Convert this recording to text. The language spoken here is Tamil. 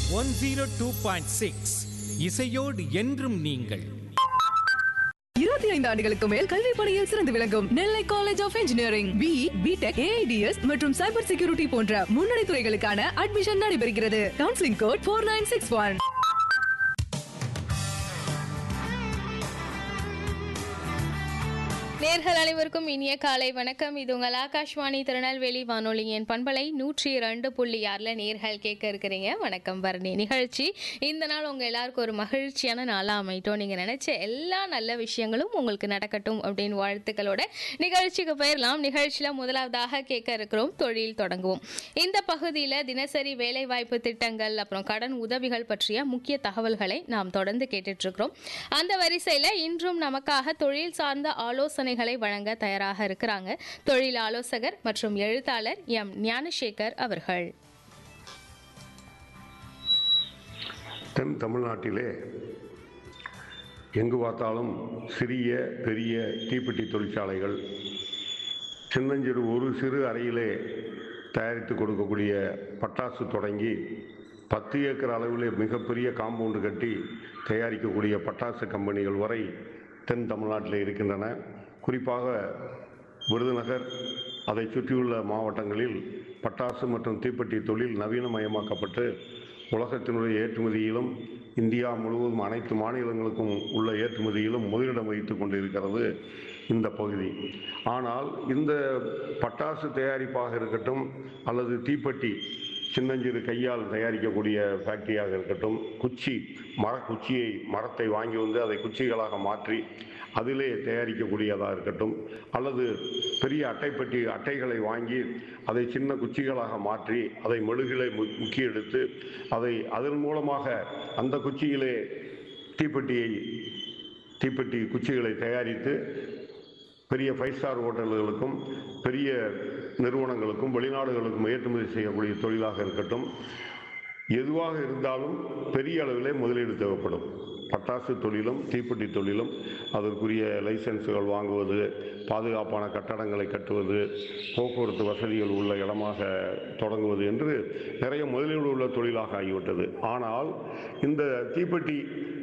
one zero two point six இசையோடு என்றும் நீங்கள் இருபத்தி ஐந்து ஆண்டுகளுக்கு மேல் கல்வி பணியில் சிறந்து விளங்கும் Nellai college of engineering B BTech AIDS மற்றும் சைபர் செக்யூரிட்டி போன்ற முன்னணி துறைகளுக்கான அட்மிஷன் நடைபெறுகிறது counselling code four nine six one நேர்கள் அனைவருக்கும் இனிய காலை வணக்கம் இது உங்கள் ஆகாஷ்வாணி திருநெல்வேலி வானொலியின் பண்பலை நூற்றி ரெண்டு புள்ளி ஆறில் நேர்கள் கேட்க இருக்கிறீங்க வணக்கம் பரணி நிகழ்ச்சி இந்த நாள் உங்கள் எல்லாருக்கும் ஒரு மகிழ்ச்சியான நாளாக அமையட்டும் நீங்கள் நினச்ச எல்லா நல்ல விஷயங்களும் உங்களுக்கு நடக்கட்டும் அப்படின்னு வாழ்த்துக்களோட நிகழ்ச்சிக்கு போயிடலாம் நிகழ்ச்சியில் முதலாவதாக கேட்க இருக்கிறோம் தொழில் தொடங்குவோம் இந்த பகுதியில் தினசரி வேலைவாய்ப்பு திட்டங்கள் அப்புறம் கடன் உதவிகள் பற்றிய முக்கிய தகவல்களை நாம் தொடர்ந்து கேட்டுட்டு இருக்கிறோம் அந்த வரிசையில் இன்றும் நமக்காக தொழில் சார்ந்த ஆலோசனைகளை வழங்க தயாராக இருக்கிறாங்க தொழில் ஆலோசகர் மற்றும் எழுத்தாளர் எம் ஞானசேகர் அவர்கள் தென் தமிழ்நாட்டிலே எங்கு பார்த்தாலும் சிறிய பெரிய தீப்பெட்டி தொழிற்சாலைகள் சின்னஞ்சிறு ஒரு சிறு அறையிலே தயாரித்து கொடுக்கக்கூடிய பட்டாசு தொடங்கி பத்து ஏக்கர் அளவிலே மிகப்பெரிய காம்பவுண்டு கட்டி தயாரிக்கக்கூடிய பட்டாசு கம்பெனிகள் வரை தென் தமிழ்நாட்டில் இருக்கின்றன குறிப்பாக விருதுநகர் அதை சுற்றியுள்ள மாவட்டங்களில் பட்டாசு மற்றும் தீப்பெட்டி தொழில் நவீனமயமாக்கப்பட்டு உலகத்தினுடைய ஏற்றுமதியிலும் இந்தியா முழுவதும் அனைத்து மாநிலங்களுக்கும் உள்ள ஏற்றுமதியிலும் முதலிடம் வைத்துக் கொண்டிருக்கிறது இந்த பகுதி ஆனால் இந்த பட்டாசு தயாரிப்பாக இருக்கட்டும் அல்லது தீப்பெட்டி சின்னஞ்சிறு கையால் தயாரிக்கக்கூடிய ஃபேக்டரியாக இருக்கட்டும் குச்சி மரக்குச்சியை மரத்தை வாங்கி வந்து அதை குச்சிகளாக மாற்றி அதிலே தயாரிக்கக்கூடியதாக இருக்கட்டும் அல்லது பெரிய அட்டைப்பட்டி அட்டைகளை வாங்கி அதை சின்ன குச்சிகளாக மாற்றி அதை மெழுகிலை மு- முக்கி எடுத்து அதை அதன் மூலமாக அந்த குச்சியிலே தீப்பெட்டியை தீப்பெட்டி குச்சிகளை தயாரித்து பெரிய ஃபைவ் ஸ்டார் ஹோட்டல்களுக்கும் பெரிய நிறுவனங்களுக்கும் வெளிநாடுகளுக்கும் ஏற்றுமதி செய்யக்கூடிய தொழிலாக இருக்கட்டும் எதுவாக இருந்தாலும் பெரிய அளவிலே முதலீடு தேவைப்படும் பட்டாசு தொழிலும் தீப்பெட்டி தொழிலும் அதற்குரிய லைசன்ஸுகள் வாங்குவது பாதுகாப்பான கட்டடங்களை கட்டுவது போக்குவரத்து வசதிகள் உள்ள இடமாக தொடங்குவது என்று நிறைய முதலீடு உள்ள தொழிலாக ஆகிவிட்டது ஆனால் இந்த தீப்பெட்டி